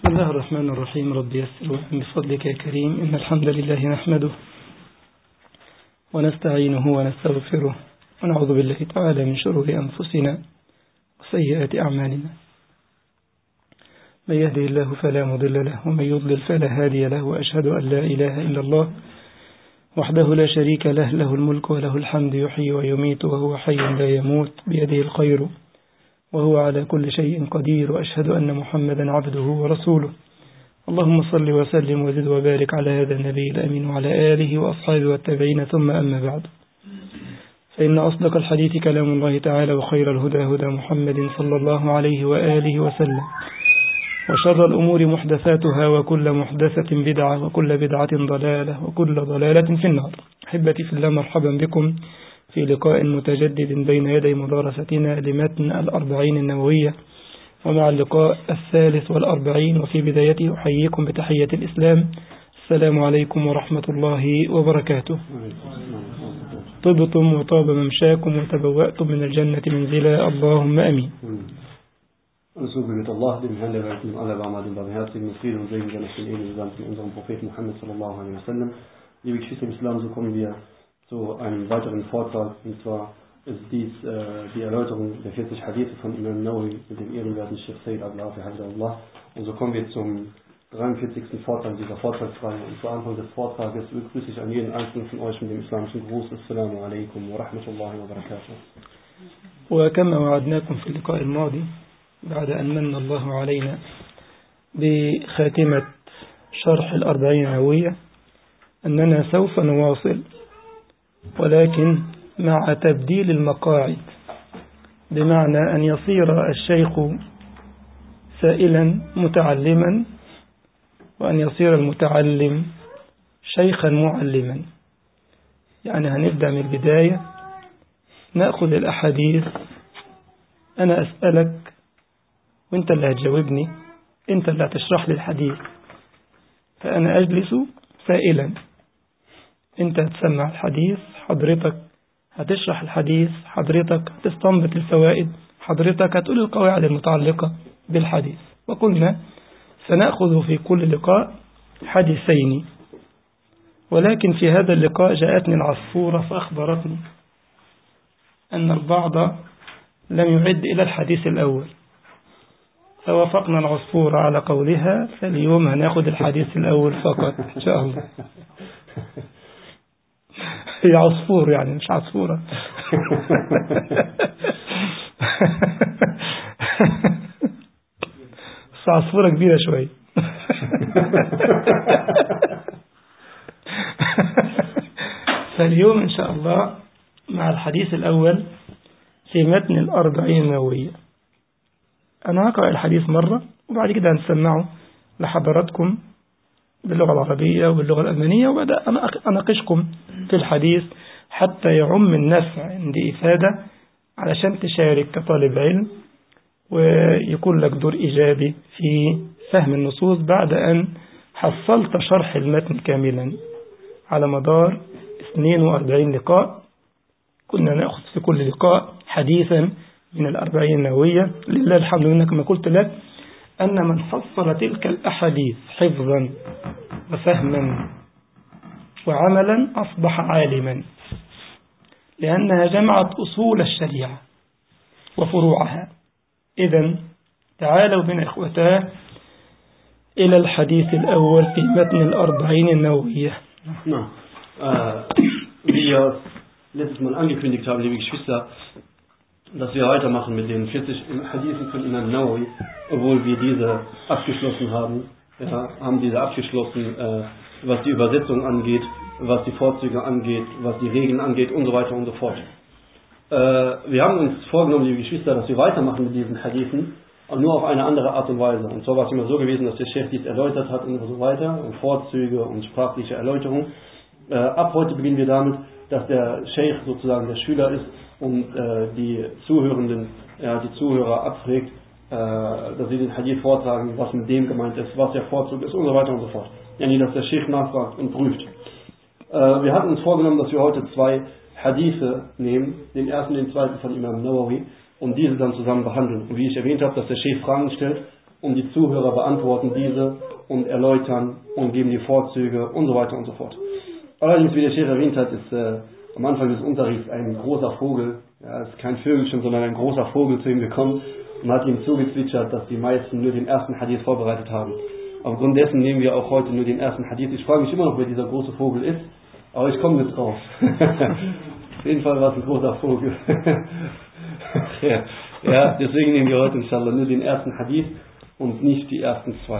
بسم الله الرحمن الرحيم رب يسر بفضلك يا كريم إن الحمد لله نحمده ونستعينه ونستغفره ونعوذ بالله تعالى من شرور أنفسنا وسيئات أعمالنا من يهدي الله فلا مضل له ومن يضلل فلا هادي له وأشهد أن لا إله إلا الله وحده لا شريك له له الملك وله الحمد يحيي ويميت وهو حي لا يموت بيده الخير وهو على كل شيء قدير وأشهد أن محمدا عبده ورسوله اللهم صل وسلم وزد وبارك على هذا النبي الأمين وعلى آله وأصحابه والتابعين ثم أما بعد فإن أصدق الحديث كلام الله تعالى وخير الهدى هدى محمد صلى الله عليه وآله وسلم وشر الأمور محدثاتها وكل محدثة بدعة وكل بدعة ضلالة وكل ضلالة في النار أحبتي في الله مرحبا بكم في لقاء متجدد بين يدي مدارستنا لمتن الأربعين النووية ومع اللقاء الثالث والأربعين وفي بدايته أحييكم بتحية الإسلام السلام عليكم ورحمة الله وبركاته طبتم وطاب ممشاكم وتبوأتم من الجنة منزلا اللهم أمين Und so gebet Allah, dem Herrn der Welt, dem Allerbarmer, dem Barmherzigen, mit Frieden und Segen seiner von Ehren gesandt von unserem Propheten Muhammad sallallahu alaihi wasallam. Liebe Geschwister im Islam, so kommen wir zu einem weiteren Vortrag, und zwar ist dies äh, die Erläuterung der 40 Hadithe von Imam Nawawi mit dem ehrenwerten Sheikh Sayyid Ablafi Allah. Und so kommen wir zum 43. Vortrag dieser Vortragsreihe. Und zu Anfang des Vortrages begrüße ich an jeden einzelnen von euch mit dem islamischen Gruß. Assalamu alaikum wa rahmatullahi wa barakatuh. وكما وعدناكم في اللقاء الماضي بعد أن من الله علينا بخاتمة شرح الأربعين نووية أننا سوف نواصل ولكن مع تبديل المقاعد بمعنى أن يصير الشيخ سائلا متعلما وأن يصير المتعلم شيخا معلما يعني هنبدأ من البداية نأخذ الأحاديث أنا أسألك وانت اللي هتجاوبني انت اللي هتشرح لي الحديث فأنا أجلس سائلا انت هتسمع الحديث حضرتك هتشرح الحديث حضرتك هتستنبط الفوائد حضرتك هتقول القواعد المتعلقة بالحديث وقلنا سنأخذ في كل لقاء حديثين ولكن في هذا اللقاء جاءتني العصفورة فأخبرتني أن البعض لم يعد إلى الحديث الأول فوافقنا العصفورة على قولها فاليوم هناخد الحديث الأول فقط إن شاء الله هي عصفور يعني مش عصفورة بس عصفورة كبيرة شوية فاليوم إن شاء الله مع الحديث الأول في متن الأربعين النووية أنا هقرأ الحديث مرة وبعد كده هنسمعه لحضراتكم باللغة العربية وباللغة الألمانية وبدأ أنا أناقشكم في الحديث حتى يعم النفع عندي إفادة علشان تشارك كطالب علم ويكون لك دور إيجابي في فهم النصوص بعد أن حصلت شرح المتن كاملا على مدار 42 لقاء كنا نأخذ في كل لقاء حديثا من الأربعين النووية لله الحمد لله كما قلت لك أن من حصل تلك الأحاديث حفظا وفهما وعملا أصبح عالما لأنها جمعت أصول الشريعة وفروعها إذا تعالوا بنا إخوتاه إلى الحديث الأول في متن الأربعين النووية Na, äh, wie wir letztes Mal angekündigt haben, liebe Geschwister, dass wir weitermachen mit den 40 Hadithen von Imam Nawawi, obwohl wir diese abgeschlossen haben, ja, haben diese abgeschlossen, äh, was die Übersetzung angeht, was die Vorzüge angeht, was die Regeln angeht und so weiter und so fort. Äh, wir haben uns vorgenommen, liebe Geschwister, dass wir weitermachen mit diesen Hadithen, aber nur auf eine andere Art und Weise. Und zwar war es immer so gewesen, dass der Chef dies erläutert hat und so weiter, und Vorzüge und sprachliche Erläuterung. Äh, ab heute beginnen wir damit, dass der Sheikh sozusagen der Schüler ist und äh, die Zuhörenden, ja, die Zuhörer abfragt, äh, dass sie den Hadith vortragen, was mit dem gemeint ist, was der Vorzug ist und so weiter und so fort. Ja, nie, dass der Sheikh nachfragt und prüft. Äh, wir hatten uns vorgenommen, dass wir heute zwei Hadithe nehmen, den ersten und den zweiten von Imam Nawawi, und diese dann zusammen behandeln. Und wie ich erwähnt habe, dass der Sheikh Fragen stellt und die Zuhörer beantworten diese und erläutern und geben die Vorzüge und so weiter und so fort. Allerdings, wie der Chef erwähnt hat, ist äh, am Anfang des Unterrichts ein großer Vogel, ja, ist kein Vögelchen, sondern ein großer Vogel zu ihm gekommen und hat ihm zugezwitschert, dass die meisten nur den ersten Hadith vorbereitet haben. Aufgrund dessen nehmen wir auch heute nur den ersten Hadith. Ich frage mich immer noch, wer dieser große Vogel ist, aber ich komme nicht drauf. Auf jeden Fall war es ein großer Vogel. ja, ja, deswegen nehmen wir heute inshallah nur den ersten Hadith und nicht die ersten zwei.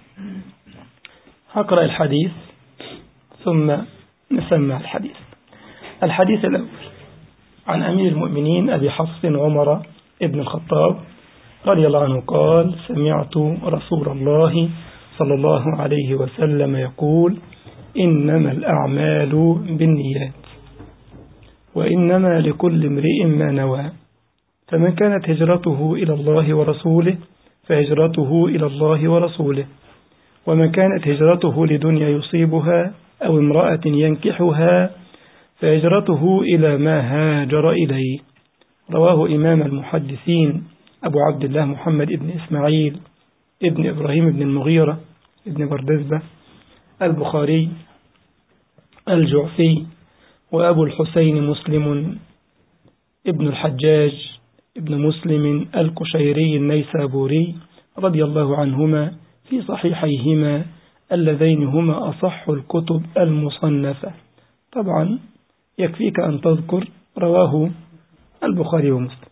هقرأ الحديث ثم نسمع الحديث الحديث الأول عن أمير المؤمنين أبي حفص عمر ابن الخطاب رضي الله عنه قال سمعت رسول الله صلى الله عليه وسلم يقول إنما الأعمال بالنيات وإنما لكل امرئ ما نوى فمن كانت هجرته إلى الله ورسوله فهجرته إلى الله ورسوله ومن كانت هجرته لدنيا يصيبها أو امرأة ينكحها فهجرته إلى ما هاجر إليه رواه إمام المحدثين أبو عبد الله محمد بن إسماعيل ابن إبراهيم بن المغيرة ابن بردزبة البخاري الجعفي وأبو الحسين مسلم ابن الحجاج ابن مسلم الكشيري النيسابوري رضي الله عنهما في صحيحيهما اللذين هما أصح الكتب المصنفة طبعا يكفيك أن تذكر رواه البخاري ومسلم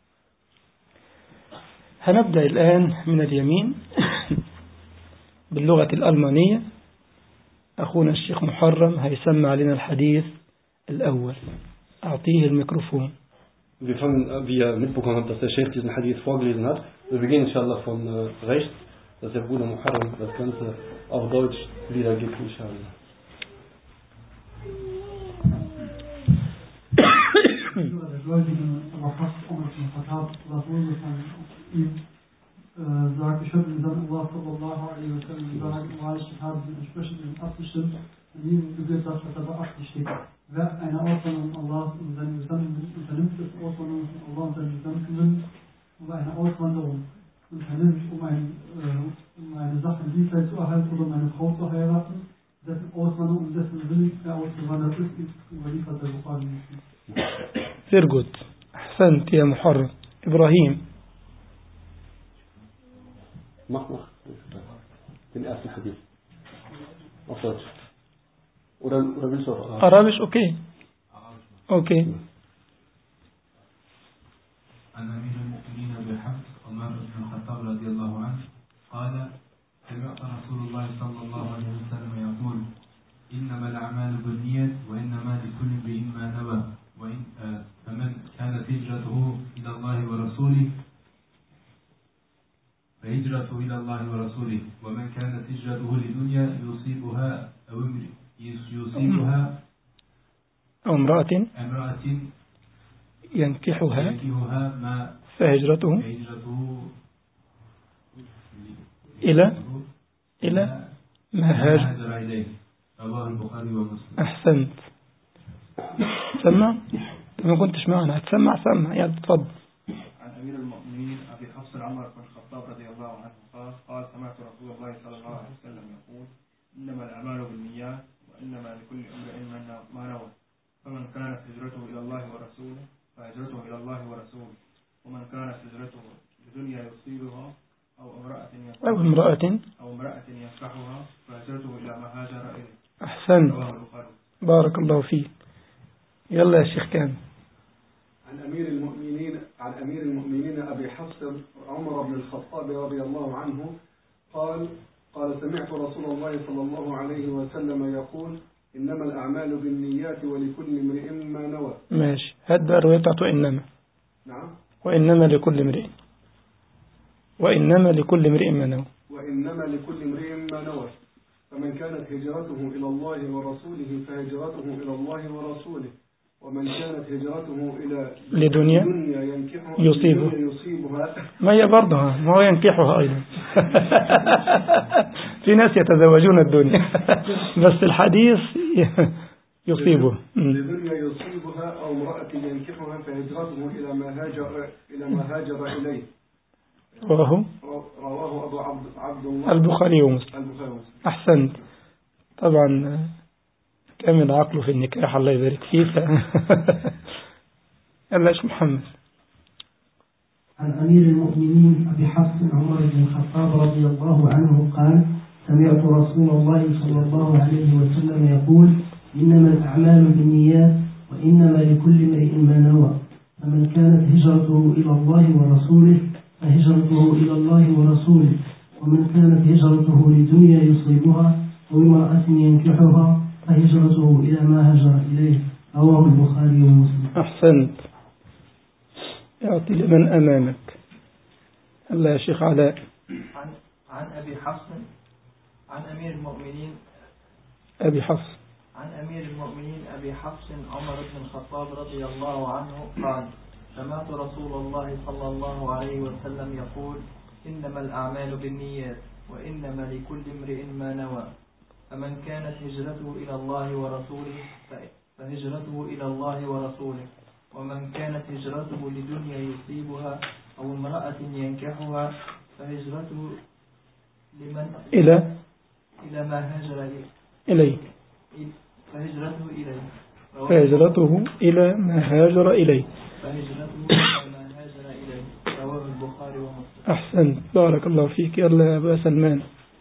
هنبدأ الآن من اليمين باللغة الألمانية أخونا الشيخ محرم هيسمع لنا الحديث الأول أعطيه الميكروفون Wir fangen, wie ihr mitbekommen habt, dass der Sheikh diesen Hadith vorgelesen hat. Wir beginnen inshallah von äh, rechts, dass der Bruder Muharram das Ganze auf Deutsch wiedergibt, inshallah. der Gläubigen, aber fast Umar bin Khattab, was wohl von ihm äh, sagt, ich habe den Sand Allah sallallahu alaihi wa sallam sagen, Allah, ich habe den entsprechenden abgestimmt, und ihm gebührt das, was er beachtlich steht. Wer eine Auswanderung Allahs und seine Gesandten unternimmt, ist Auswanderung von Allah und seinen Gesandten, um eine Auswanderung unternimmt, um, ein, äh, um eine Sache in Dienstheit zu erhalten oder um eine Frau zu heiraten, dessen Auswanderung und dessen Willen er ausgewandert ist, ist überliefert der Bukhari. Sehr gut. أحسنت يا محرم إبراهيم Mach, mach. Den ersten Hadith. Auf Deutsch. Oder, oder willst du auf Arabisch? Arabisch okay okay عن أمير المؤمنين أبي حفص عمر بن الخطاب رضي الله عنه قال سمعت رسول الله صلى الله عليه وسلم يقول إنما الأعمال بالنية وإنما لكل امرئ ما نوى وإن آه، فمن كانت هجرته إلى الله ورسوله فهجرته إلى الله ورسوله ومن كانت هجرته لدنيا يصيبها أو امرئ يصيبها أو امرأة امرأة ينكحها ينكحها ما فهجرته هجرته إلى إلى ما هاجر هاجر إليه رواه البخاري ومسلم أحسنت سمع ما كنتش معنا هتسمع سمع يلا تفضل عن أمير المؤمنين أبي حفص عمر بن الخطاب رضي الله عنه قال قال سمعت رسول الله صلى الله عليه وسلم يقول إنما الأعمال بالنيات وإنما لكل امرئ ما- ما نوى فمن كانت هجرته إلى الله ورسوله فهجرته إلى الله ورسوله ومن كانت هجرته لدنيا يصيبها أو امرأة أو ينكحها امرأة أو امرأة ينكحها فهجرته إلى ما هاجر إليه أحسنت رواه البخاري بارك الله فيك يلا يا شيخ كامل عن أمير المؤمنين عن أمير المؤمنين أبي حفص عمر بن الخطاب رضي الله عنه قال قال سمعت رسول الله صلى الله عليه وسلم يقول إنما الأعمال بالنيات ولكل امرئ ما نوى ماشي هات بقى الرواية بتاعته وإنما نعم وإنما لكل امرئ وإنما لكل امرئ ما نوى وإنما لكل امرئ ما نوى فمن كانت هجرته إلى الله ورسوله فهجرته إلى الله ورسوله ومن كانت هجرته إلى لدنيا دنيا ينكحها يصيبه. دنيا يصيبها ما هي برضها ما هو ينكحها أيضا في ناس يتزوجون الدنيا بس الحديث يصيبه م. لدنيا يصيبها أو امرأة ينكحها فهجرته إلى ما هاجر إلى ما هاجر إليه رواه رواه أبو عبد, عبد الله البخاري ومسلم البخاري ومسلم أحسنت طبعا كامل عقله في النكاح الله يبارك فيه ف... يلا ايش محمد عن أمير المؤمنين أبي حفص عمر بن الخطاب رضي الله عنه قال سمعت رسول الله صلى الله عليه وسلم يقول إنما الأعمال بالنيات وإنما لكل امرئ ما نوى فمن كانت هجرته إلى الله ورسوله فهجرته إلى الله ورسوله ومن كانت هجرته لدنيا يصيبها أو امرأة ينكحها فهجرته إلى ما هجر إليه رواه البخاري ومسلم أحسنت يعطي لمن أمامك الله يا شيخ علاء عن عن أبي حفص عن أمير المؤمنين أبي حفص عن أمير المؤمنين أبي حفص عمر بن الخطاب رضي الله عنه قال سمعت رسول الله صلى الله عليه وسلم يقول إنما الأعمال بالنيات وإنما لكل امرئ ما نوى فمن كانت هجرته إلى الله ورسوله فهجرته إلى الله ورسوله ومن كانت هجرته لدنيا يصيبها أو امرأة ينكحها فهجرته لمن إلى إلى ما هاجر إليه إليه فهجرته إليه رواه- فهجرته إلى ما هاجر إليه فهجرته إلى ما هاجر إليه رواه البخاري ومسلم أحسنت بارك الله فيك يلا يا أبا سلمان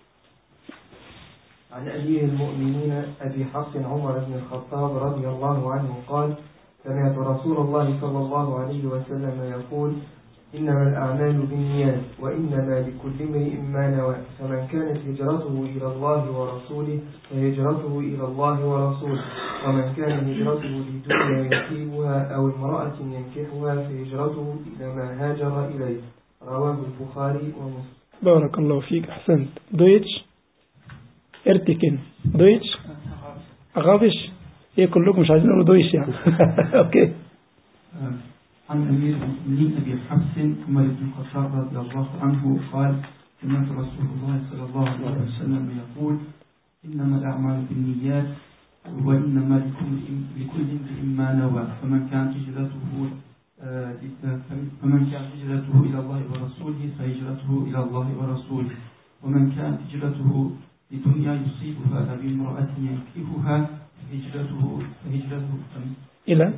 عن أمير المؤمنين أبي حفص عمر بن الخطاب رضي الله عنه قال سمعت رسول الله صلى الله عليه وسلم يقول إنما الأعمال بالنيات وإنما لكل امرئ ما نوى فمن كانت هجرته إلى الله ورسوله فهجرته إلى الله ورسوله ومن كان هجرته لدنيا يصيبها أو امرأة ينكحها فهجرته إلى ما هاجر إليه رواه البخاري ومسلم بارك الله فيك أحسنت دويتش ارتكن دويتش أغافش ايه كلكم مش عايزين نقول دويش يعني اوكي عن أمير المؤمنين أبي حفص عمر بن الخطاب رضي الله عنه قال سمعت رسول الله صلى الله عليه وسلم يقول إنما الأعمال بالنيات وإنما لكل لكل امرئ ما نوى فمن كانت هجرته آه، فمن كانت هجرته إلى الله ورسوله فهجرته إلى الله ورسوله ومن كانت هجرته لدنيا يصيبها أو امرأة ينكحها فهجرته فهجرته إلى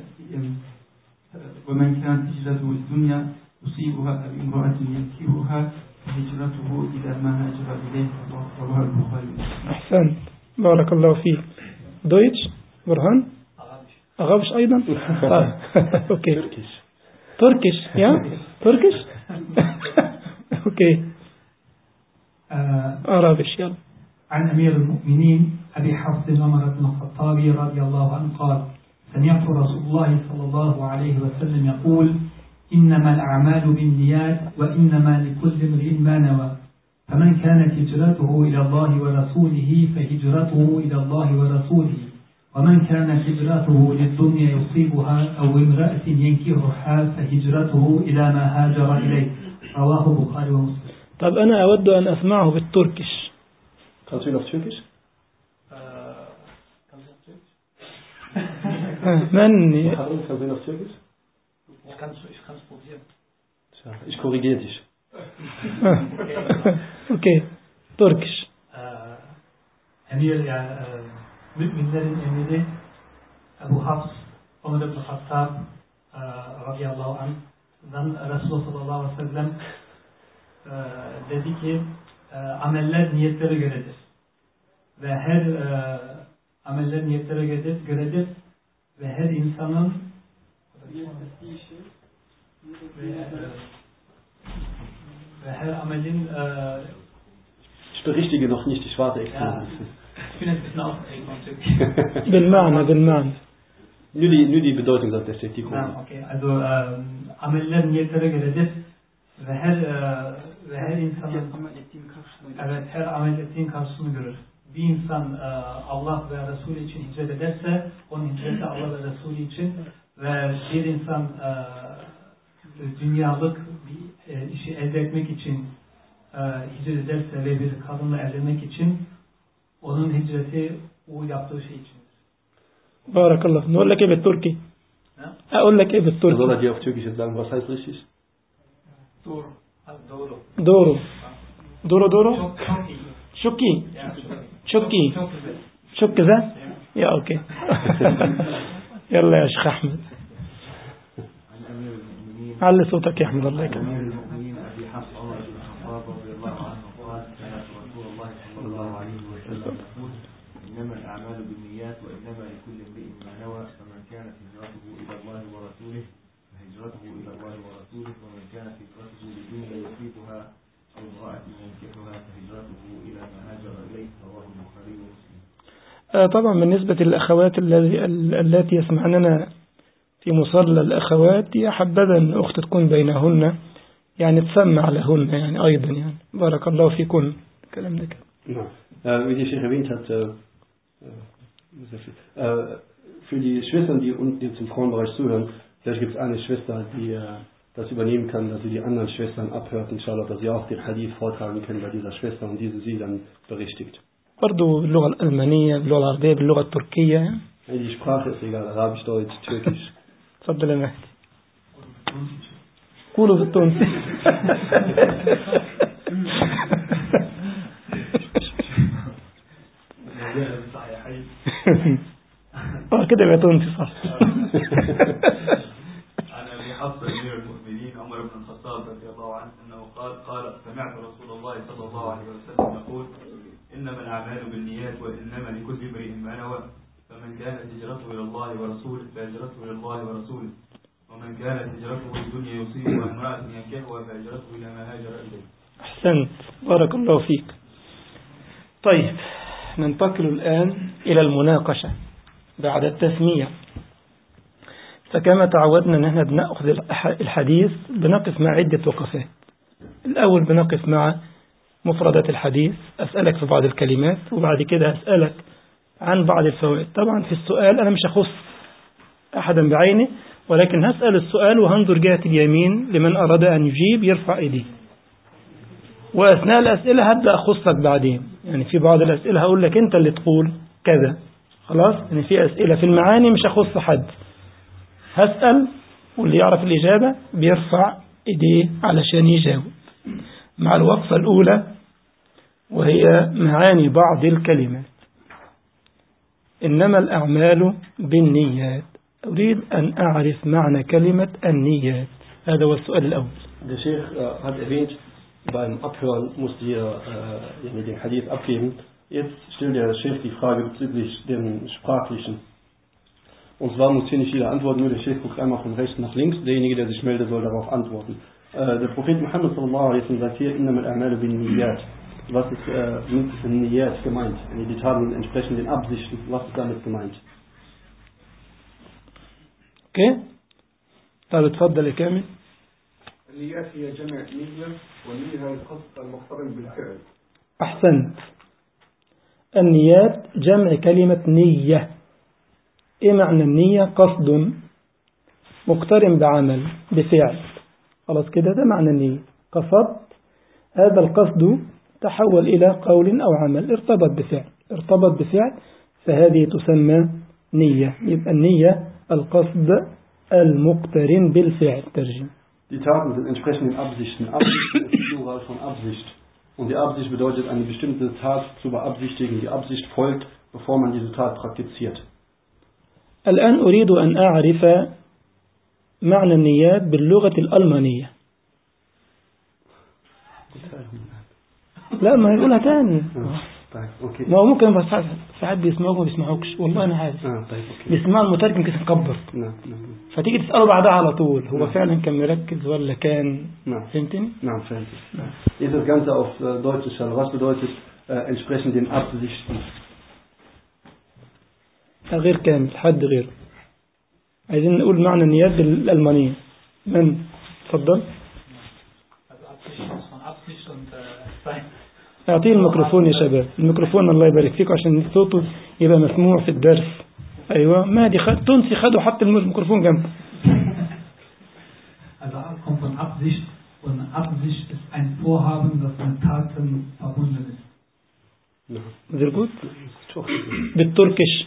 ومن كانت هجرته الدنيا يصيبها أو امرأة ينكحها فهجرته إلى ما هاجر إليه رواه البخاري أحسنت بارك الله فيك دويتش برهان أغابش أيضا طيب أوكي تركيش تركش يا تركش أوكي آه، أرابش يلا عن أمير المؤمنين أبي حفص عمر بن الخطاب رضي الله عنه قال سمعت رسول الله صلى الله عليه وسلم يقول إنما الأعمال بالنيات وإنما لكل امرئ ما نوى فمن كانت هجرته إلى الله ورسوله فهجرته إلى الله ورسوله ومن كانت هجرته للدنيا يصيبها أو امرأة ينكحها فهجرته إلى ما هاجر إليه رواه البخاري ومسلم طب أنا أود أن أسمعه بالتركش Kannst du ihn auf Türkisch? آه، من Harun, kannst du ihn auf Türkisch? Ich kann es ich kann's probieren. Tja, Ich korrigiere dich. آه، أوكي تركش Ee, emir yani e, müminlerin emiri Ebu Hafs Ömer ibn Hattab e, radıyallahu anh'dan Resulullah sallallahu aleyhi ve sellem e, dedi ki e, ameller niyetlere göredir. Ve her e, ameller niyetlere göredir, göredir ve her insanın ve, e, ve her amelin e, Ich berichtige noch nicht, ich warte extra. Ja. ich bin jetzt ein bisschen aufgeregt von Türkisch. بالمعنى بالمعنى Nur die, nur die Bedeutung sagt der Seti Ha, okay. Also ähm, ameller niyetlere göredir ve her e, ve her insanın evet her amel ettiğin karşılığını görür. Bir insan e, Allah ve Resulü için hicret ederse onun hicreti Allah ve Resulü için ve bir insan e, dünyalık bir e, işi elde etmek için e, hicret ederse ve bir kadınla evlenmek için onun hicreti o yaptığı şey için. بارك الله نقول لك ايه بالتركي ها؟ اقول لك ايه Da soll er بالتركي dir auf Türkisch jetzt sagen, was heißt richtig? Doğru. دورو دورو دورو شوكي شوكي شوك ذا يا اوكي يلا يا شيخ احمد علي صوتك يا احمد الله يكرمك أمير المؤمنين أبي حفص عمر بن الخطاب رضي الله عنه قال سمعت رسول الله صلى الله عليه وسلم يقول إنما الأعمال بالنيات وإنما لكل امرئ ما نوى فمن كانت هجرته إلى الله ورسوله فهجرته إلى الله ورسوله ومن كانت هجرته لدنيا يصيبها أو امرأة ينكحها فهجرته إلى ما هاجر إليه رواه البخاري ومسلم آه، طبعا بالنسبة للأخوات الذي التي يسمعننا في مصلى الأخوات يا حبذا أن أخت تكون بينهن يعني تسمع لهن يعني أيضا يعني بارك الله فيكن الكلام ده كده Ja. Äh, wie die Sheikh erwähnt hat, äh, äh, sehr viel. Äh, für die Schwestern, die, un- die zum Frauenbereich zuhören, vielleicht gibt es eine Schwester, die äh, das übernehmen kann, dass sie die anderen Schwestern abhört, inshallah, dass sie auch den Hadith vortragen können bei dieser Schwester und diese sie dann berichtigt. برضو باللغة الألمانية باللغة العربية باللغة التركية Ja, Die Sprache ist egal, Arabisch, Deutsch, Türkisch. تفضل يا مهدي قولوا بالتونسي اه كده يبقى تونسي صح عن ابي حفص امير المؤمنين عمر بن الخطاب رضي الله عنه انه قال قال سمعت رسول الله صلى الله عليه وسلم يقول انما الاعمال بالنيات وانما لكل امرئ ما نوى فمن كانت هجرته الى الله ورسوله فهجرته الى الله ورسوله ومن كانت هجرته لدنيا يصيبها امراه ينكحها فهجرته الى ما هاجر اليه أحسنت بارك الله فيك طيب ننتقل الآن إلى المناقشة بعد التسمية فكما تعودنا أن احنا بنأخذ الح- الحديث بنقف مع عدة وقفات الأول بنقف مع مفردات الحديث أسألك في بعض الكلمات وبعد كده أسألك عن بعض الفوائد طبعا في السؤال أنا مش هخص أحدا بعينه ولكن هسأل السؤال وهنظر جهة اليمين لمن أراد أن يجيب يرفع إيديه وأثناء الأسئلة هبدأ أخصك بعدين يعني في بعض الأسئلة هقول لك أنت اللي تقول كذا خلاص يعني في أسئلة في المعاني مش هخص حد هسأل واللي يعرف الإجابة بيرفع إيديه علشان يجاوب مع الوقفة الأولى وهي معاني بعض الكلمات إنما الأعمال بالنيات أريد أن أعرف معنى كلمة النيات هذا هو السؤال الأول Der Sheikh äh, hat erwähnt, beim Abhören musste ihr äh, irgendwie den Hadith abgeben. Jetzt stellt der Sheikh die Frage bezüglich dem Sprachlichen. Und zwar muss hier nicht jeder antworten, nur der Sheikh guckt einmal von rechts nach links. Derjenige, der sich meldet, soll darauf antworten. Äh, der Prophet Muhammad sallallahu alaihi wasallam sagt hier, inna al-a'malu bin niyat. Was ist äh, mit Niyat gemeint? Die Taten entsprechen den Absichten. Was ist damit gemeint? اوكي طيب اتفضل يا كامل النيات هي جمع نية والنية هي القصد المقترن بالفعل احسنت النيات جمع كلمة نية ايه معنى النية قصد مقترن بعمل بفعل خلاص كده ده معنى النية قصدت هذا القصد تحول إلى قول أو عمل ارتبط بفعل ارتبط بفعل فهذه تسمى نية يبقى النية القصد المقترن بالفعل ترجم Die Taten sind entsprechend den Absichten. Absichten ist Plural von Absicht. Und die Absicht bedeutet, eine bestimmte Tat zu beabsichtigen. Die Absicht folgt, bevor man diese Tat praktiziert. الآن أريد أن أعرف معنى النيات باللغة الألمانية لا ما يقولها تاني طيب اوكي ما هو ممكن بس ساعات- ساعات بيسمعوك وما بيسمعوكش والله أنا عارف اه طيب اوكي بيسمعوا المترجم كده مكبر نعم نعم فتيجي تسأله بعدها على طول هو نعم. فعلا كان مركز ولا كان نعم فهمتني نعم فهمت Ist das Ganze auf äh, Deutsch inshallah. Was bedeutet äh, entsprechend den Absichten? غير كامل حد غيره عايزين نقول معنى النيات بالألمانية من تفضل اعطيه الميكروفون يا شباب الميكروفون الله يبارك فيكم عشان صوته يبقى مسموع في الدرس ايوه مهدي خد تونسي خده حط الميكروفون جنبه Also Ab kommt von Absicht und Absicht ist ein Vorhaben, das mit Taten verbunden ist. sehr gut بالتركش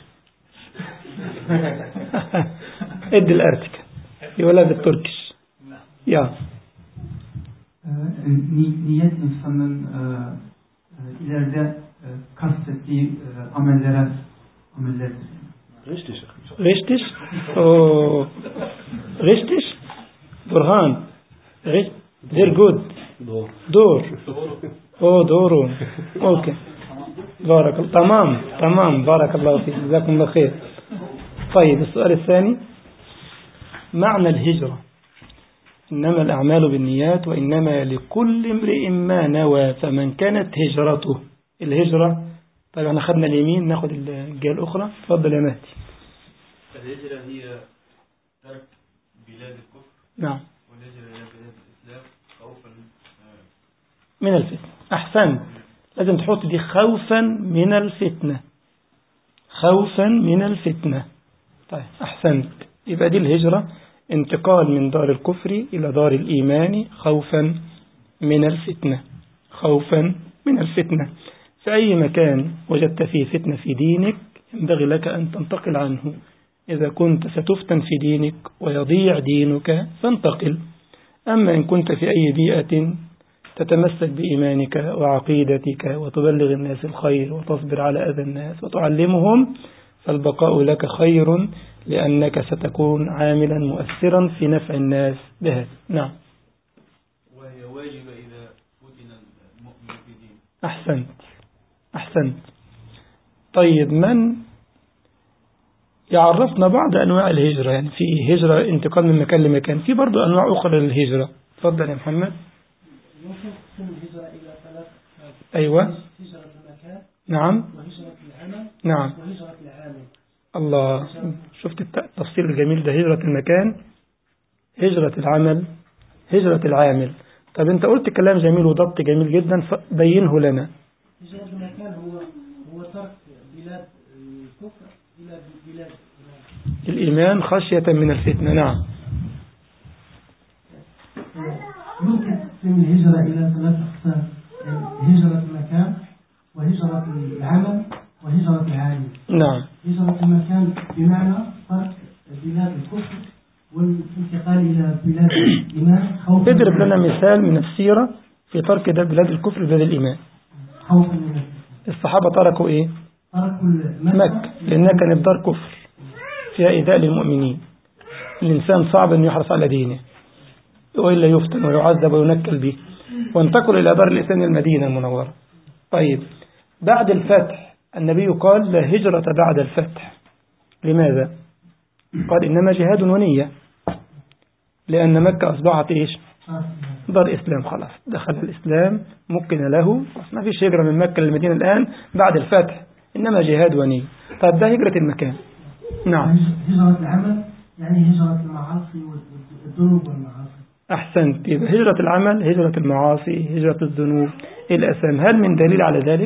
ادي الارتكة يقولها بالتركش يا Äh, e, ni, niyet insanın e, e, ileride e, kastettiği e, amellere amellerdir. Richtig. Richtig? Oh. Richtig? Burhan. Ri- Sehr gut. So. دور اوه دورو اوكي بارك الله تمام تمام بارك الله فيك جزاكم الله خير طيب السؤال الثاني معنى الهجرة إنما الأعمال بالنيات وإنما لكل امرئ ما نوى فمن كانت هجرته الهجرة طيب احنا خدنا اليمين ناخد الجهة الأخرى تفضل يا مهدي الهجرة هي ترك بلاد الكفر نعم والهجرة إلى بلاد الإسلام خوفا آه، من الفتنة أحسنت لازم تحط دي خوفا من الفتنة خوفا من الفتنة طيب أحسنت يبقى دي الهجرة انتقال من دار الكفر إلى دار الإيمان خوفا من الفتنة خوفا من الفتنة في أي مكان وجدت فيه فتنة في دينك ينبغي لك أن تنتقل عنه إذا كنت ستفتن في دينك ويضيع دينك فانتقل أما إن كنت في أي بيئة تتمسك بإيمانك وعقيدتك وتبلغ الناس الخير وتصبر على أذى الناس وتعلمهم فالبقاء لك خير لأنك ستكون عاملا مؤثرا في نفع الناس بهذا نعم وهي واجبة إذا فتن المؤمن في دين أحسنت أحسنت طيب من يعرفنا بعض أنواع الهجرة يعني في هجرة انتقال من مكان لمكان في برضو أنواع أخرى للهجرة تفضل يا محمد ممكن تقسم الهجرة إلى ثلاث أيوة هجرة المكان نعم وهجرة العمل نعم وهجرة العامل الله شفت الت- التفصيل الجميل ده هجرة المكان هجرة العمل هجرة العامل طب انت قلت كلام جميل وضبط جميل جدا فبينه لنا هجرة المكان هو هو ترك بلاد الكفر إلى بلاد الإيمان خشية من الفتنة نعم ممكن تقسم الهجرة إلى ثلاث أقسام يعني هجرة المكان وهجرة العمل وهجرة العامل نعم هجرة المكان بمعنى ترك بلاد الكفر والانتقال إلى بلاد الإيمان خوفا اضرب لنا مثال من السيرة في ترك ده بلاد الكفر بلاد الإيمان خوفا من الفتنة. الصحابة تركوا إيه تركوا مكة لأنها كانت دار كفر فيها إيذاء للمؤمنين الإنسان صعب أن يحرص على دينه وإلا يفتن ويعذب وينكل به وانتقل إلى دار الإسلام المدينة المنورة طيب بعد الفتح النبي قال لا هجرة بعد الفتح لماذا قال إنما جهاد ونية لأن مكة أصبحت إيش دار إسلام خلاص دخل الإسلام مكن له بس ما فيش هجرة من مكة للمدينة الآن بعد الفتح إنما جهاد ونية طيب ده هجرة المكان نعم هجرة العمل يعني هجرة المعاصي والذنوب والمعاصي أحسنت يبقى هجرة العمل هجرة المعاصي هجرة الذنوب الأسام هل من دليل على ذلك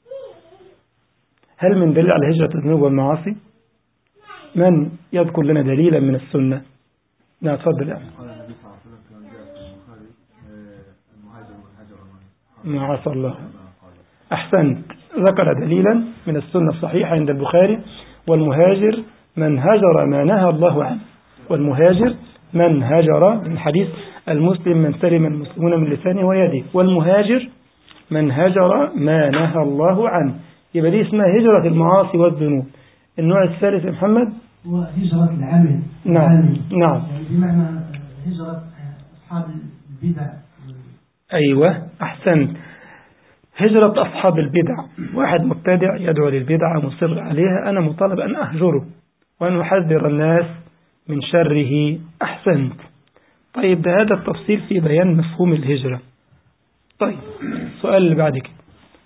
هل من دليل على هجرة الذنوب والمعاصي من يذكر لنا دليلا من السنة نعم تفضل يا أخي. قال النبي صلى الله عليه وسلم كما جاء في البخاري آه، المهاجر من هجر ما عصى الله أحسنت ذكر دليلا من السنة الصحيحة عند البخاري والمهاجر من هجر ما نهى الله عنه والمهاجر من هجر من حديث المسلم من سلم المسلمون من لسانه ويده والمهاجر من هجر ما نهى الله عنه يبقى دي اسمها هجرة المعاصي والذنوب النوع الثالث يا محمد وهجرة العمل نعم العامل. نعم يعني بمعنى هجرة أصحاب البدع أيوة أحسنت هجرة أصحاب البدع واحد مبتدع يدعو للبدعة مصر عليها أنا مطالب أن أهجره وأن أحذر الناس من شره أحسنت طيب ده هذا التفصيل في بيان مفهوم الهجرة طيب السؤال اللي بعد كده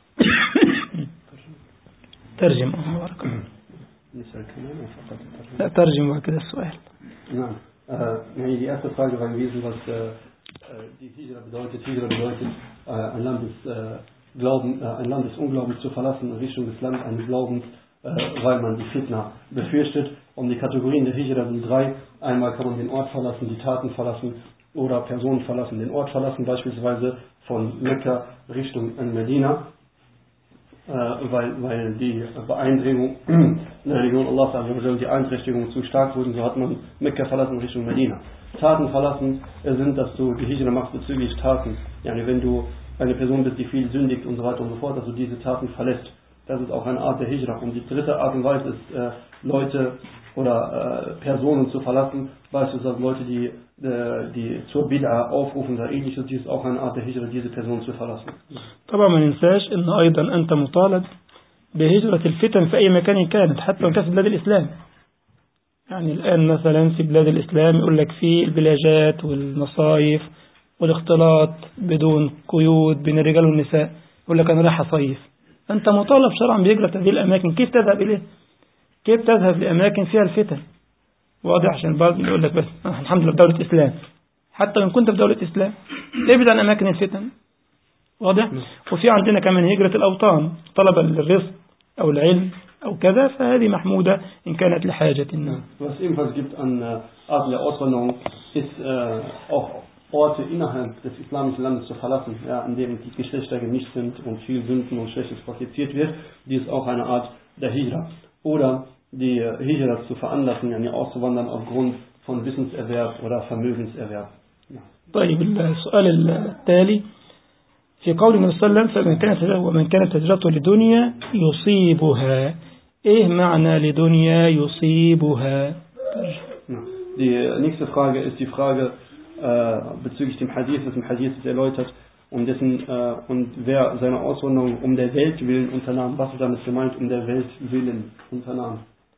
ترجم الله بارك الله. نسأل كمان فقط لا ترجم بقى كده السؤال Nein. Äh, nee, die erste Frage war gewesen, was äh, äh, die Hijra bedeutet. Hijra bedeutet, äh, ein, Land des, äh, Glauben, äh, ein Land des Unglaubens zu verlassen in Richtung des Landes eines Glaubens, äh, weil man die Fitna befürchtet. Und die Kategorien der Hijra sind drei. Einmal kann man den Ort verlassen, die Taten verlassen oder Personen verlassen. Den Ort verlassen beispielsweise von Mekka Richtung Medina. Äh, weil, weil die Beeindringung in der Religion Allah und die Einträchtigungen zu stark wurden, so hat man Mekka verlassen Richtung Medina. Taten verlassen sind, dass du die Hijra machst bezüglich Taten. Yani wenn du eine Person bist, die viel sündigt und so weiter und so fort, dass du diese Taten verlässt. Das ist auch eine Art der Hijra. Und die dritte Art und Weise ist, äh, Leute oder äh, Personen zu verlassen, beispielsweise Leute, die, äh, die zur Bid'a aufrufen oder ähnliches, dies ist auch eine Art der Hijra, diese Personen zu verlassen. طبعا ما ننساش ان ايضا انت مطالب بهجرة الفتن في اي مكان كانت حتى وكان في بلاد الاسلام يعني الان مثلا في بلاد الاسلام يقول لك في البلاجات والمصايف والاختلاط بدون قيود بين الرجال والنساء يقول لك انا رايح اصيف انت مطالب شرعا بهجرة هذه الاماكن كيف تذهب اليه كيف تذهب لاماكن فيها الفتن واضح عشان البعض يقول لك بس الحمد لله في دولة اسلام حتى وان كنت في دولة اسلام ابعد عن اماكن الفتن واضح وفي عندنا كمان هجرة الأوطان طلبا للرزق أو العلم أو كذا فهذه محمودة إن كانت لحاجة الناس Was ebenfalls gibt an äh, Arten der Auswanderung, ist äh, auch Orte innerhalb des islamischen Landes zu verlassen, ja, in denen die Geschlechter gemischt sind und viel Sünden und Schlechtes praktiziert wird. Dies ist auch eine Art der Hijra. Oder die äh, Hijra zu veranlassen, yani auszuwandern aufgrund von Wissenserwerb oder Vermögenserwerb. Ja. طيب السؤال التالي في قول النبي صلى الله عليه وسلم فمن كانت ومن كانت هجرته لدنيا يصيبها ايه معنى لدنيا يصيبها Ja. Die nächste Frage ist die Frage äh, bezüglich dem Hadith, das im Hadith ist erläutert, um dessen, äh, und wer seine Auswanderung um der Welt willen unternahm. Was ist damit gemeint, um der Welt willen unternahm?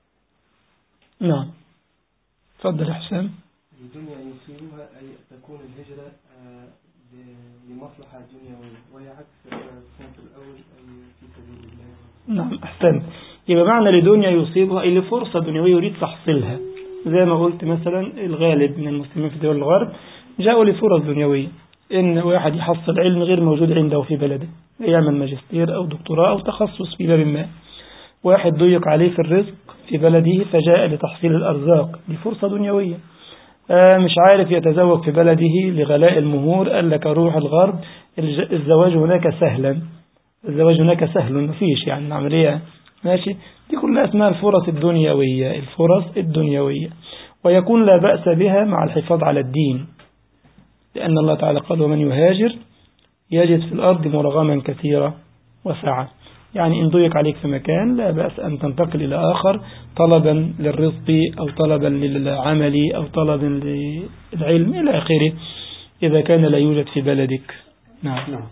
نعم تفضل يا حسام الدنيا يصيبها أي تكون الهجرة آه، ل- لمصلحة دنيوية وهي عكس الصنف الأول أي في سبيل الله نعم أحسنت يبقى معنى لدنيا يصيبها أي لفرصة دنيوية يريد تحصيلها زي ما قلت مثلا الغالب من المسلمين في دول الغرب جاءوا لفرص دنيوية إن واحد يحصل علم غير موجود عنده في بلده يعمل ماجستير أو دكتوراه أو تخصص في باب ما واحد ضيق عليه في الرزق في بلده فجاء لتحصيل الأرزاق دي فرصة دنيوية آه مش عارف يتزوج في بلده لغلاء المهور قال لك أروح الغرب الج- الزواج هناك سهلا الزواج هناك سهل مفيش يعني العملية ماشي دي كلها اسمها الفرص الدنيوية الفرص الدنيوية ويكون لا بأس بها مع الحفاظ على الدين لأن الله تعالى قال ومن يهاجر يجد في الأرض مرغما كثيرة وسعة يعني إن ضيق عليك في مكان لا بأس أن تنتقل إلى آخر طلبا للرزق أو طلبا للعمل أو طلبا للعلم إلى آخره إذا كان لا يوجد في بلدك نعم نعم.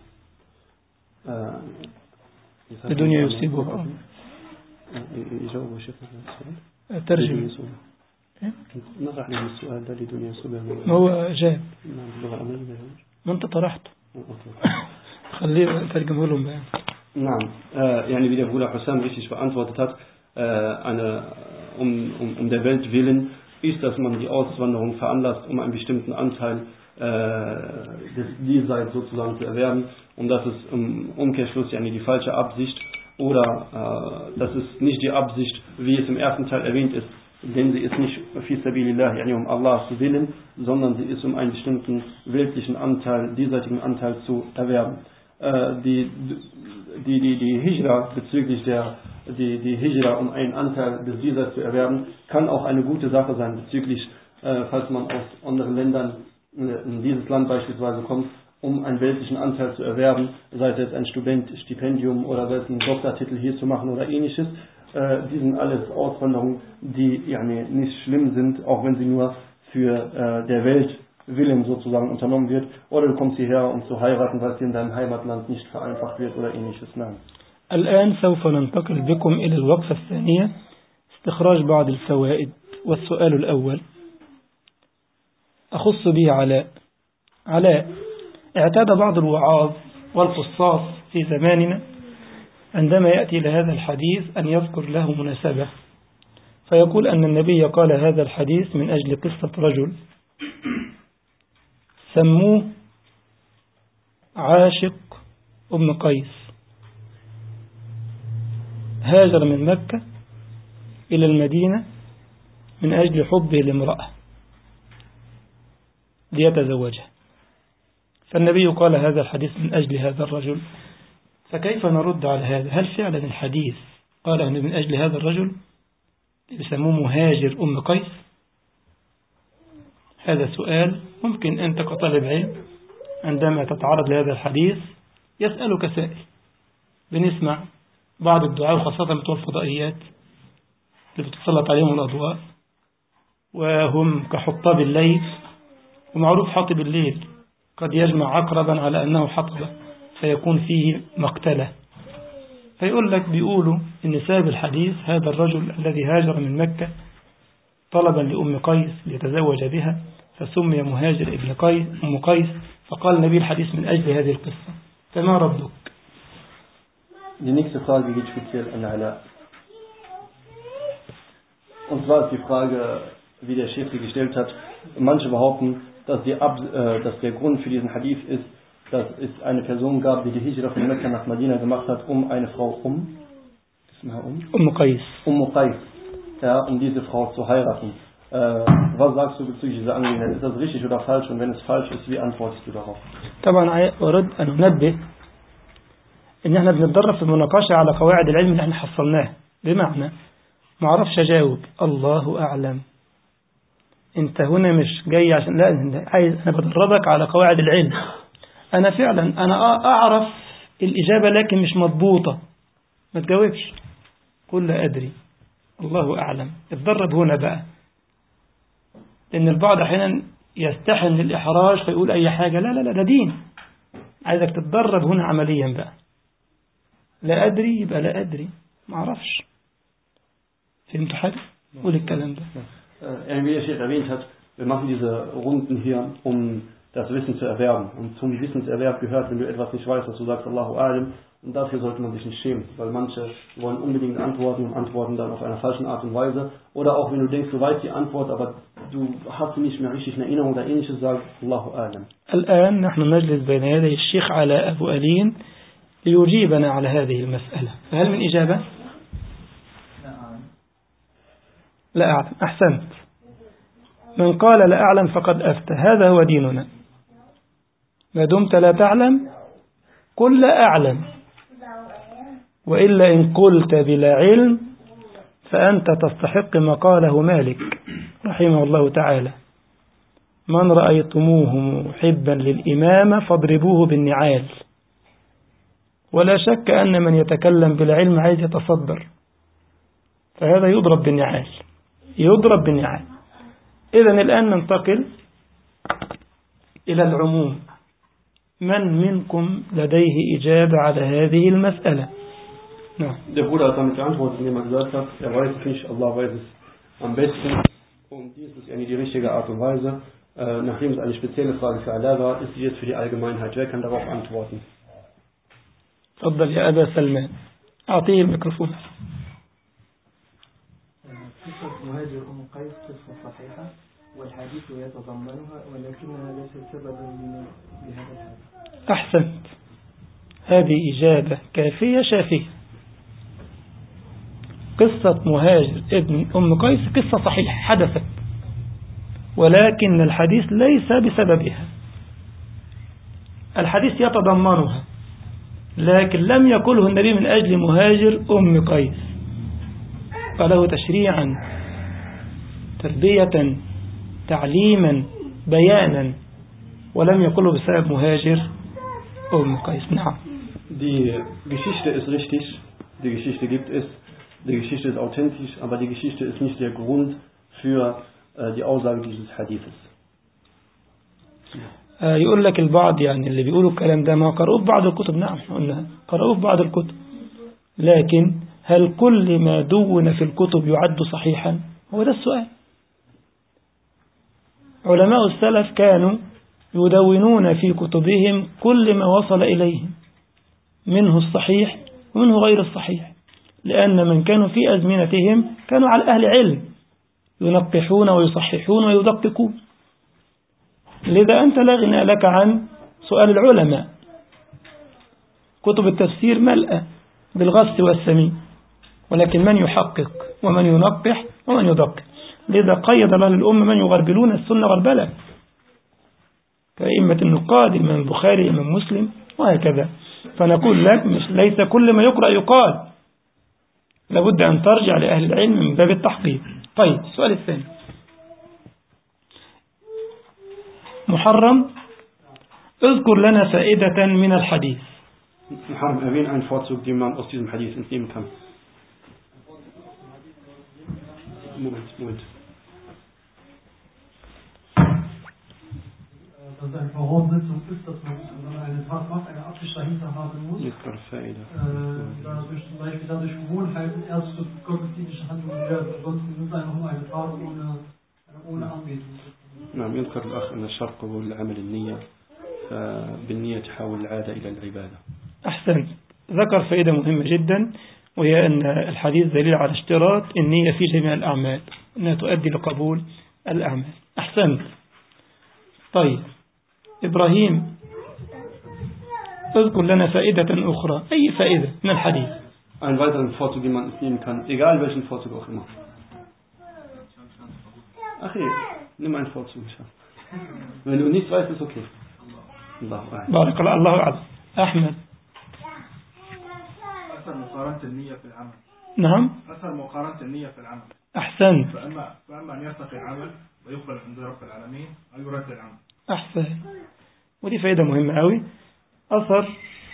آه، الدنيا يصيبها آه، يجاوب الشيخ السؤال ترجم إيه؟ نطرح له السؤال ده لدنيا يصيبها من- ما هو جاب نعم باللغة الأمريكية ما يجوز. ما انت طرحته أوكي. خليه ترجمه لهم بقى Nein, äh, yani wie der Bruder Hussam richtig beantwortet hat, äh, eine, um, um, um der Welt willen ist, dass man die Auswanderung veranlasst, um einen bestimmten Anteil äh, des Diesseits sozusagen zu erwerben. Und das ist im Umkehrschluss yani die falsche Absicht oder äh, das ist nicht die Absicht, wie es im ersten Teil erwähnt ist, denn sie ist nicht fi sabilillah, yani um Allah zu willen, sondern sie ist um einen bestimmten weltlichen Anteil, diesseitigen Anteil zu erwerben. Äh, die, die, die, die Hijra bezüglich der, die, die Hijra, um einen Anteil des Diesseits zu erwerben, kann auch eine gute Sache sein bezüglich, äh, falls man aus anderen Ländern äh, in dieses Land beispielsweise kommt, um einen weltlichen Anteil zu erwerben, sei es jetzt ein Student, Stipendium oder sei es einen Doktortitel hier zu machen oder ähnliches. Äh, die sind alles Auswanderungen, die yani, nicht schlimm sind, auch wenn sie nur für äh, der Welt willen sozusagen unternommen wird. Oder du kommst hierher, um zu heiraten, weil es dir in deinem Heimatland nicht vereinfacht wird oder ähnliches. Nein. الآن سوف ننتقل بكم إلى الوقفة الثانية استخراج بعض الفوائد والسؤال الأول أخص به علاء علاء اعتاد بعض الوعاظ والقصاص في زماننا عندما يأتي إلى هذا الحديث أن يذكر له مناسبة فيقول أن النبي قال هذا الحديث من أجل قصة رجل سموه عاشق ابن قيس هاجر من مكة إلى المدينة من أجل حبه لامرأة ليتزوجها فالنبي قال هذا الحديث من أجل هذا الرجل فكيف نرد على هذا هل فعلا الحديث قال أنه من أجل هذا الرجل يسموه مهاجر أم قيس هذا سؤال ممكن أنت كطالب علم عندما تتعرض لهذا الحديث يسألك سائل بنسمع بعض الدعاء وخاصة بتوع الفضائيات اللي بتسلط عليهم الأضواء وهم كحطاب الليل ومعروف حاطب الليل قد يجمع عقربا على أنه حطب فيكون فيه مقتلة فيقول لك بيقولوا إن سبب الحديث هذا الرجل الذي هاجر من مكة طلبا لأم قيس ليتزوج بها فسمي مهاجر ابن قيس أم قيس فقال النبي الحديث من أجل هذه القصة فما ردك Die nächste Frage geht speziell an Ala. Und zwar ist die Frage, wie der Chef sie gestellt hat. Manche behaupten, dass, die Ab äh, dass der Grund für diesen Hadith ist, dass es eine Person gab, die die Hijra von Mekka nach Medina gemacht hat, um eine Frau um, um, um Qais. Um Qais, ja, um diese Frau zu heiraten. Äh, was sagst du bezüglich dieser Angelegenheit? Ist das richtig oder falsch? Und wenn es falsch ist, wie antwortest du darauf? طبعا أرد أن أنبه إن احنا بنتدرب في المناقشة على قواعد العلم اللي احنا حصلناه بمعنى ما اعرفش أجاوب الله أعلم أنت هنا مش جاي عشان لا أنا عايز أنا بدربك على قواعد العلم أنا فعلا أنا أعرف الإجابة لكن مش مضبوطة ما تجاوبش قل لا أدري الله أعلم اتدرب هنا بقى لأن البعض أحيانا يستحن للإحراج فيقول أي حاجة لا لا لا ده دين عايزك تتدرب هنا عمليا بقى لا أدري يبقى لا أدري ما أعرفش فهمت حاجة؟ قول الكلام ده Äh, wie der Chef erwähnt hat, wir machen diese Runden hier, um das Wissen zu erwerben. Und zum Wissenserwerb gehört, wenn du etwas nicht weißt, dass du sagst Allahu Alim. Und dafür sollte man sich nicht schämen, weil manche wollen unbedingt antworten und antworten dann auf einer falschen Art und Weise. Oder auch wenn du denkst, du weißt die Antwort, aber du hast sie nicht mehr richtig in Erinnerung oder ähnliches, sag Allahu Alim. الآن نحن نجلس بين يدي الشيخ علاء أبو ألين ليجيبنا على هذه المسألة فهل من إجابة؟ لا أعلم أحسنت من قال لا أعلم فقد أفتى هذا هو ديننا ما دمت لا تعلم قل لا أعلم وإلا إن قلت بلا علم فأنت تستحق ما قاله مالك رحمه الله تعالى من رأيتموه محبا للإمامة فاضربوه بالنعال ولا شك أن من يتكلم بالعلم عايز يتصدر فهذا يضرب بالنعال يضرب بالنعال إذا الآن ننتقل إلى العموم من منكم لديه إجابة على هذه المسألة نعم Der Bruder hat damit geantwortet, indem er gesagt hat, er weiß es nicht, Allah weiß es am besten. Und dies ist eigentlich die richtige Art und Weise. Äh, nachdem es eine spezielle Frage für Allah war, ist sie jetzt für die Allgemeinheit. Wer kann darauf antworten? تفضل يا أبا سلمان أعطيه الميكروفون قصة مهاجر أم قيس قصة صحيحة والحديث يتضمنها ولكنها ليست سببا لهذا الحديث أحسنت هذه إجابة كافية شافية قصة مهاجر ابن أم قيس قصة صحيحة حدثت ولكن الحديث ليس بسببها الحديث يتضمنها لكن لم يقله النبي من أجل مهاجر أم قيس قاله تشريعا تربية تعليما بيانا ولم يقله بسبب مهاجر أم قيس نعم Die Geschichte ist richtig, die Geschichte gibt es, die Geschichte ist authentisch, aber die Geschichte ist nicht der Grund für äh, die Aussage dieses Hadithes. يقول لك البعض يعني اللي بيقولوا الكلام ده ما قرأوه في بعض الكتب نعم قلنا قرأوه في بعض الكتب لكن هل كل ما دون في الكتب يعد صحيحا هو ده السؤال علماء السلف كانوا يدونون في كتبهم كل ما وصل إليهم منه الصحيح ومنه غير الصحيح لأن من كانوا في أزمنتهم كانوا على أهل علم ينقحون ويصححون ويدققون لذا أنت لا غنى لك عن سؤال العلماء كتب التفسير ملأة بالغص والسمين ولكن من يحقق ومن ينقح ومن يدقق لذا قيد الله للأمة من يغربلون السنة غربلة كأئمة النقاد الإمام البخاري الإمام مسلم وهكذا فنقول لك مش ليس كل ما يقرأ يقال لابد أن ترجع لأهل العلم من باب التحقيق طيب السؤال الثاني محرم اذكر لنا فائدة من الحديث محرم erwähnen einen Vorzug, den man aus diesem Hadith entnehmen kann. Moment, Moment. dass eine Voraussetzung ist, dass man, wenn man eine Tat macht, eine Absicht dahinter haben muss. Jetzt gerade Faida. Äh, dadurch zum Beispiel dadurch Gewohnheiten erst zu gottesdienstliche Handlungen werden. Ansonsten ist es einfach nur eine Tat ohne, ohne Anbetung. نعم يذكر الأخ أن الشرط قبول العمل النية فبالنية تحول العادة إلى العبادة أحسنت ذكر فائدة مهمة جدا وهي أن الحديث دليل على اشتراط النية في جميع الأعمال أنها تؤدي لقبول الأعمال أحسنت طيب إبراهيم اذكر لنا فائدة أخرى أي فائدة من الحديث Einen weiteren Vorzug, den man nehmen kann, egal welchen Vorzug auch immer. Ach je, nimm einen Vorzug. Wenn du nichts weißt, ist okay. الله أعلم. بارك الله الله أعلم أحمد أثر مقارنة النية في العمل نعم أثر مقارنة النية في العمل أحسنت فأما, فأما أن يرتقي العمل ويقبل عند رب العالمين أو يرد العمل أحسن ودي فائدة مهمة أوي أثر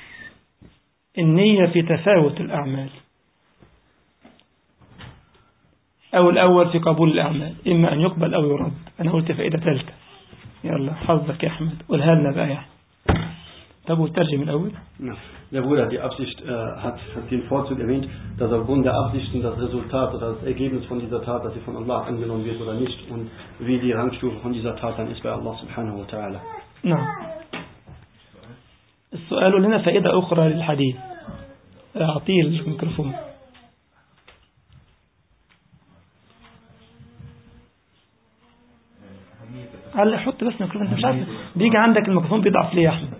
النية في تفاوت الأعمال أو الأول في قبول الأعمال إما أن يقبل أو يرد أنا قلت فائدة ثالثة يلا حظك يا أحمد قولها لنا بقى يا أحمد طب والترجم الأول Ja. Der Bruder hat die Absicht, äh, hat, hat den Vorzug erwähnt, dass aufgrund der Absichten das Resultat oder das Ergebnis von dieser Tat, dass sie von Allah angenommen wird oder nicht und wie die Rangstufe von dieser Tat dann ist bei Allah subhanahu wa ta'ala. نعم السؤال لنا فائدة أخرى للحديث أعطيه الميكروفون على حط بس الميكروفون انت مش عارف بيجي عندك الميكروفون بيضعف ليه يا احمد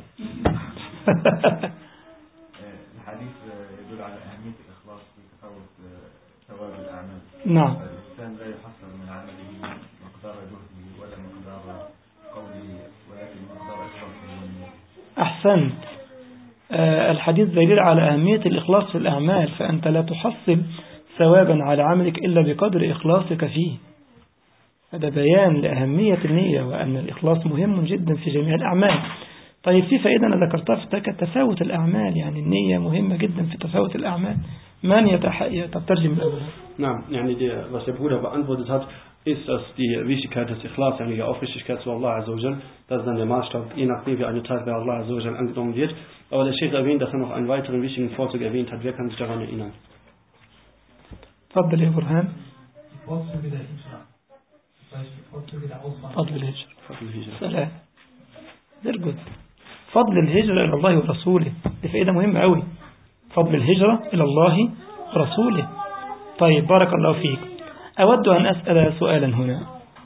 الحديث يدل على أهمية الإخلاص في تفاوت ثواب الأعمال نعم الإنسان لا يحصل من عمله مقدار جهده ولا مقدار قوله ولكن مقدار إخلاصه والنية أحسنت آه، الحديث دليل على أهمية الإخلاص في الأعمال فأنت لا تحصل ثوابا على عملك إلا بقدر إخلاصك فيه هذا بيان لأهمية النية وأن الإخلاص مهم جدا في جميع الأعمال طيب في فائدة أنا ذكرتها في تك- تفاوت الأعمال يعني النية مهمة جدا في تفاوت الأعمال من يتحقق طب ترجم الأول Na, yani der, was der Bruder beantwortet hat, ist, dass die Wichtigkeit des Ikhlas, yani die Aufrichtigkeit zu Allah Azzawajal, das ist dann der Maßstab, je nachdem wie eine Tat bei Allah Azzawajal angenommen wird. Aber der Sheikh erwähnt, dass er noch einen weiteren wichtigen Vorzug erwähnt hat. Wer kann sich daran erinnern? تفضل يا برهان Die Vorzüge der Hijra. Zum Beispiel Vorzüge der Auswanderung. فضل الهجرة Fadl Hijra. سلام very good فضل الهجرة إلى الله ورسوله دي فائدة مهمة أوي فضل الهجرة إلى الله ورسوله طيب بارك الله فيك أود أن أسأل سؤالا هنا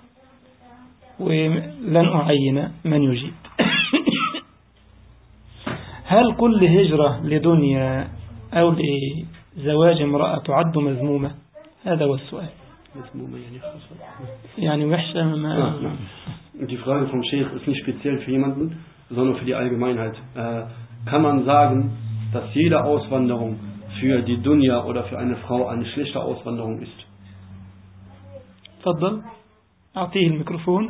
ولن أعين من يجيب هل كل هجرة لدنيا أو لزواج امرأة تعد مذمومة هذا هو السؤال Jetzt Moment, ja, nicht raus. يعني وحشة Ah, ما nein. Und die Frage vom Sheikh ist nicht speziell für jemanden, sondern für die Allgemeinheit. Äh, kann man sagen, dass jede Auswanderung für die Dunya oder für eine Frau eine schlechte Auswanderung ist? تفضل أعطيه الميكروفون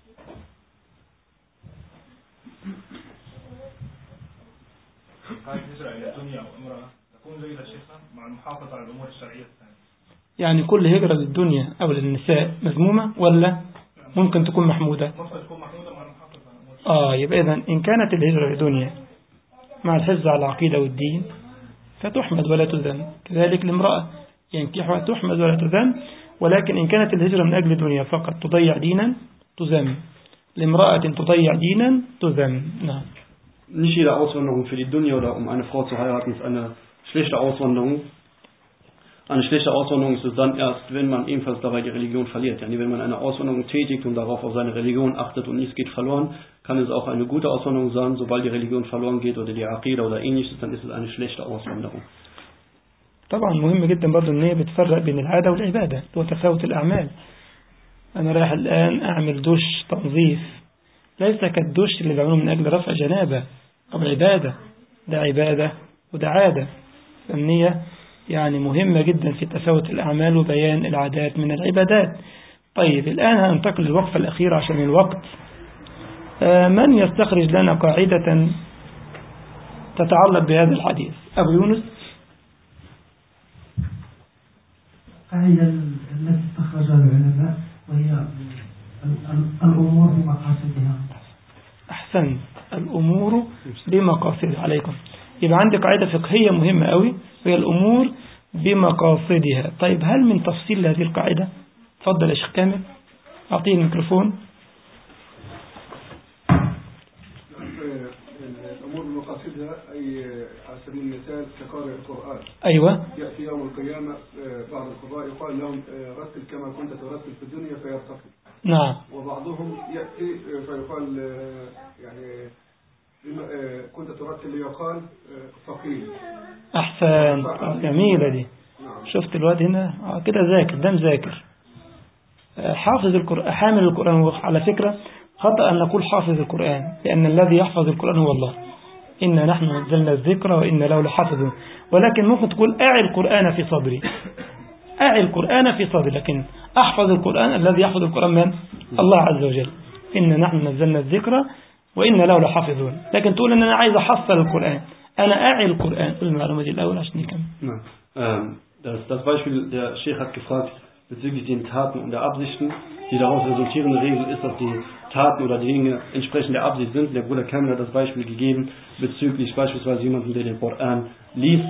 هذه الهجرة إلى الدنيا وامرأة تكون جيدة شيخنا مع المحافظة على الأمور الشرعية الثانية يعني كل هجرة للدنيا أو للنساء مذمومة ولا ممكن تكون محمودة ممكن تكون محمودة مع المحافظة على الأمور الشرعية آه يبقى إذن إن كانت الهجرة للدنيا مع الحفظ على العقيدة والدين فتحمد ولا تذم كذلك الامرأة ينكحها تحمد ولا تذم ولكن إن كانت الهجرة من أجل الدنيا فقط تضيع دينا تذم لامرأة تضيع دينا تذم نعم Nicht jede Auswanderung für die Dunya oder um eine Frau zu heiraten ist eine schlechte Auswanderung. Eine schlechte Auswanderung ist es dann erst, wenn man ebenfalls dabei die Religion verliert. Yani wenn man eine Auswanderung tätigt und darauf auf seine Religion achtet und nichts geht verloren, kann es auch eine gute Auswanderung sein. Sobald die Religion verloren geht oder die Aqidah oder ähnliches, dann ist es eine schlechte Auswanderung. طبعا مهم جدا برضو ان هي بتفرق بين العادة والعبادة هو تفاوت الأعمال أنا رايح الآن أعمل دوش تنظيف ليس كالدوش اللي بعمله من أجل رفع جنابة أو عبادة ده عبادة وده عادة فالنية يعني مهمة جدا في تفاوت الأعمال وبيان العادات من العبادات طيب الآن هننتقل للوقفة الأخيرة عشان الوقت آه، من يستخرج لنا قاعدة تتعلق بهذا الحديث أبو يونس قاعدة التي استخرجها العلماء وهي ال- ال- الأمور بمقاصدها أحسن الأمور بمقاصدها عليكم يبقى عندك قاعدة فقهية مهمة قوي وهي الأمور بمقاصدها طيب هل من تفصيل هذه القاعدة تفضل يا شيخ كامل أعطيه الميكروفون الأمور بمقاصدها أي على سبيل المثال كقارئ القرآن أيوة يأتي يوم القيامة آه، بعض القضاء يقال لهم آه، رتل كما كنت ترتل في الدنيا فيرتقي نعم وبعضهم يأتي آه، فيقال آه، يعني بما- آه، كنت ترتل ليقال آه، فقير أحسن جميلة دي نعم شفت الواد هنا آه كده ذاكر ده مذاكر آه، حافظ القرآن حامل القرآن وعلى فكرة خطأ أن نقول حافظ القرآن لأن الذي يحفظ القرآن هو الله إنا نحن نزلنا الذكر وإنا له لحافظون ولكن ممكن تقول أعي القرآن في صدري أعي القرآن في صدري لكن أحفظ القرآن الذي يحفظ القرآن من الله عز وجل إنا نحن نزلنا الذكر وإنا له لحافظون لكن تقول أن أنا عايز أحصل القرآن أنا أعي القرآن قل المعلومة دي الأول عشان نكمل Nein. Ähm, das, das Beispiel, der Sheikh hat gefragt bezüglich den Taten und der Absichten. Die daraus resultierende Regel ist, dass die Taten oder die Dinge entsprechend der Absicht sind. Der Bruder Kamil hat das Beispiel gegeben bezüglich beispielsweise jemanden, der den Koran liest.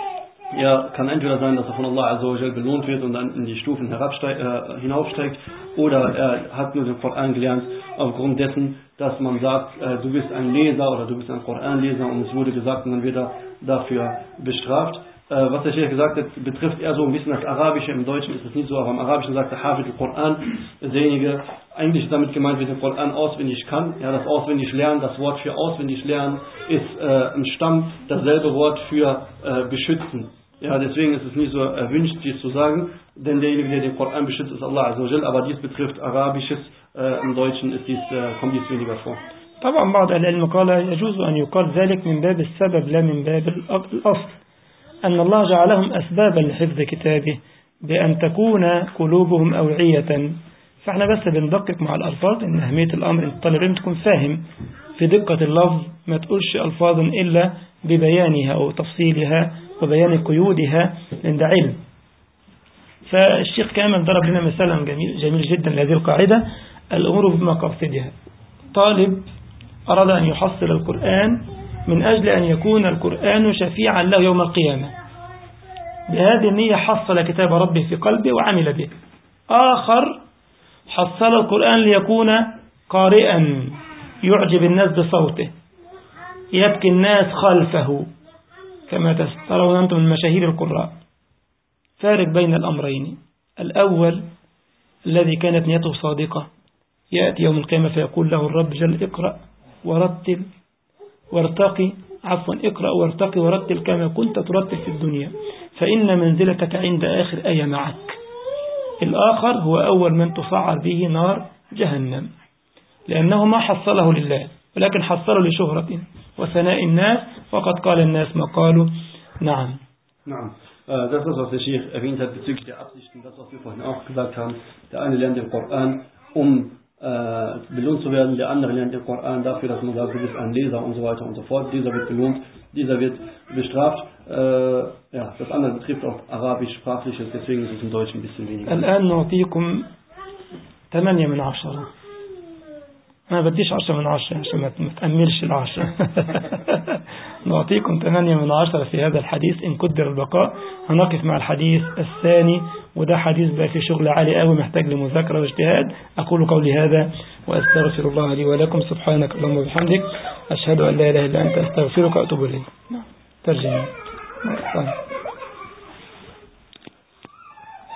Er kann entweder sein, dass er von Allah Azza wa Jal belohnt wird und dann in die Stufen herabsteigt, äh, hinaufsteigt, oder er hat nur den Koran gelernt aufgrund dessen, dass man sagt, äh, du bist ein Leser oder du bist ein Koranleser und es wurde gesagt und dann wird er dafür bestraft. Äh, was der Sheikh gesagt hat, betrifft eher so ein bisschen das Arabische. Im Deutschen ist es nicht so, aber im Arabischen sagt der Hafid al-Quran, derjenige, eigentlich ist damit gemeint, wer den Koran auswendig kann. Ja, das auswendig lernen, das Wort für auswendig lernen ist äh, im Stamm dasselbe Wort für äh, beschützen. Ja, deswegen ist es nicht so erwünscht, dies zu sagen, denn derjenige, der den Koran beschützt, ist Allah Azza wa Jal, aber dies betrifft Arabisches, äh, im Deutschen ist dies, äh, kommt dies weniger vor. طبعا بعض أهل العلم قال يجوز أن يقال ذلك من باب السبب لا من باب الأ- الأصل أن الله جعلهم أسبابا لحفظ كتابه بأن تكون قلوبهم أوعية فاحنا بس بندقق مع الألفاظ إن أهمية الأمر أن الطالب العلم تكون فاهم في دقة اللفظ ما تقولش ألفاظ إلا ببيانها أو تفصيلها وبيان قيودها لأن ده علم فالشيخ كامل ضرب لنا مثالا جميل, جميل جدا لهذه القاعدة الأمور بمقاصدها طالب أراد أن يحصل القرآن من أجل أن يكون القرآن شفيعا له يوم القيامة بهذه النية حصل كتاب ربه في قلبه وعمل به آخر حصل القرآن ليكون قارئا يعجب الناس بصوته يبكي الناس خلفه كما ترون أنتم من مشاهير القراء فارق بين الأمرين الأول الذي كانت نيته صادقة يأتي يوم القيامة فيقول له الرب جل اقرأ ورتل وارتقي عفوا اقرأ وارتقي ورتل كما كنت ترتل في الدنيا فإن منزلتك عند آخر آية معك الآخر هو أول من تصعر به نار جهنم لأنه ما حصله لله ولكن حصله لشهرة وثناء الناس وقد قال الناس ما قالوا نعم Nein. Äh, Das ist, was der Sheikh erwähnt hat bezüglich der Absichten, das, was wir vorhin auch gesagt haben. Der eine lernt den Koran, um äh, belohnt zu werden, der andere lernt den Koran dafür, dass man sagt, du bist ein Leser und so weiter und so fort. Dieser wird belohnt, dieser wird bestraft. Äh, ja, das andere betrifft auch Arabisch, Sprachliches, deswegen ist es im Deutschen ein bisschen weniger. الآن نعطيكم 8 من عشرة أنا بديش 10 من عشرة عشان ما ما تأملش العشرة نعطيكم 8 من عشرة في هذا الحديث إن قدر البقاء هنقف مع الحديث الثاني وده حديث بقى في شغل عالي قوي محتاج لمذاكرة واجتهاد أقول قولي هذا وأستغفر الله لي ولكم سبحانك اللهم وبحمدك أشهد أن لا إله إلا أنت أستغفرك وأتوب إليك ترجمة طيب.